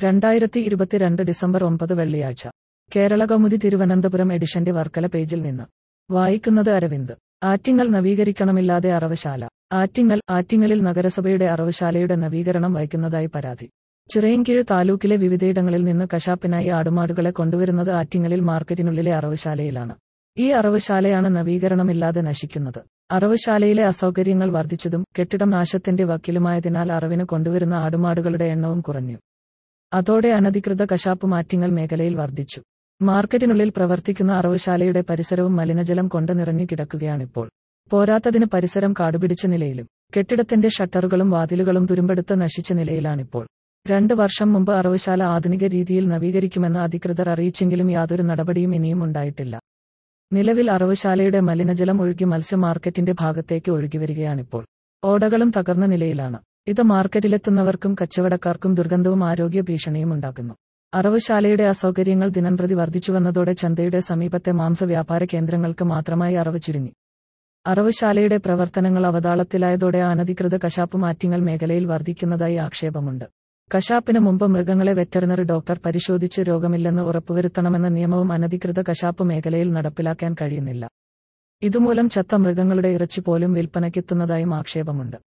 രണ്ടായിരത്തി ഇരുപത്തിരണ്ട് ഡിസംബർ ഒമ്പത് വെള്ളിയാഴ്ച കേരള കൗമുദി തിരുവനന്തപുരം എഡിഷന്റെ വർക്കല പേജിൽ നിന്ന് വായിക്കുന്നത് അരവിന്ദ് ആറ്റിങ്ങൽ നവീകരിക്കണമില്ലാതെ അറവശാല ആറ്റിങ്ങൽ ആറ്റിങ്ങലിൽ നഗരസഭയുടെ അറവശാലയുടെ നവീകരണം വൈകുന്നതായി പരാതി ചിറയൻകീഴ് താലൂക്കിലെ വിവിധയിടങ്ങളിൽ നിന്ന് കശാപ്പിനായി ആടുമാടുകളെ കൊണ്ടുവരുന്നത് ആറ്റിങ്ങലിൽ മാർക്കറ്റിനുള്ളിലെ അറവശാലയിലാണ് ഈ അറവശാലയാണ് നവീകരണമില്ലാതെ നശിക്കുന്നത് അറവശാലയിലെ അസൗകര്യങ്ങൾ വർദ്ധിച്ചതും കെട്ടിടം നാശത്തിന്റെ വക്കിലുമായതിനാൽ അറവിന് കൊണ്ടുവരുന്ന ആടുമാടുകളുടെ എണ്ണവും കുറഞ്ഞു അതോടെ അനധികൃത കശാപ്പ് മാറ്റിങ്ങൽ മേഖലയിൽ വർദ്ധിച്ചു മാർക്കറ്റിനുള്ളിൽ പ്രവർത്തിക്കുന്ന അറവശാലയുടെ പരിസരവും മലിനജലം കൊണ്ട് നിറഞ്ഞു കിടക്കുകയാണിപ്പോൾ പോരാത്തതിന് പരിസരം കാടുപിടിച്ച നിലയിലും കെട്ടിടത്തിന്റെ ഷട്ടറുകളും വാതിലുകളും തുരുമ്പെടുത്ത് നശിച്ച നിലയിലാണിപ്പോൾ രണ്ട് വർഷം മുമ്പ് അറവശാല ആധുനിക രീതിയിൽ നവീകരിക്കുമെന്ന് അധികൃതർ അറിയിച്ചെങ്കിലും യാതൊരു നടപടിയും ഇനിയും ഉണ്ടായിട്ടില്ല നിലവിൽ അറവശാലയുടെ മലിനജലം ഒഴുകി മത്സ്യ മാർക്കറ്റിന്റെ ഭാഗത്തേക്ക് ഒഴുകിവരികയാണിപ്പോൾ ഓടകളും തകർന്ന നിലയിലാണ് ഇത് മാർക്കറ്റിലെത്തുന്നവർക്കും കച്ചവടക്കാർക്കും ദുർഗന്ധവും ആരോഗ്യ ഭീഷണിയും ഉണ്ടാക്കുന്നു അറവുശാലയുടെ അസൗകര്യങ്ങൾ ദിനംപ്രതി വർദ്ധിച്ചുവന്നതോടെ ചന്തയുടെ സമീപത്തെ മാംസ വ്യാപാര കേന്ദ്രങ്ങൾക്ക് മാത്രമായി അറവ് ചുരുങ്ങി അറവുശാലയുടെ പ്രവർത്തനങ്ങൾ അവതാളത്തിലായതോടെ അനധികൃത കശാപ്പ് മാറ്റിങ്ങൽ മേഖലയിൽ വർദ്ധിക്കുന്നതായി ആക്ഷേപമുണ്ട് കശാപ്പിന് മുമ്പ് മൃഗങ്ങളെ വെറ്ററിനറി ഡോക്ടർ പരിശോധിച്ച് രോഗമില്ലെന്ന് ഉറപ്പുവരുത്തണമെന്ന നിയമവും അനധികൃത കശാപ്പ് മേഖലയിൽ നടപ്പിലാക്കാൻ കഴിയുന്നില്ല ഇതുമൂലം ചത്ത മൃഗങ്ങളുടെ ഇറച്ചി പോലും വിൽപ്പനയ്ക്കെത്തുന്നതായും ആക്ഷേപമുണ്ട്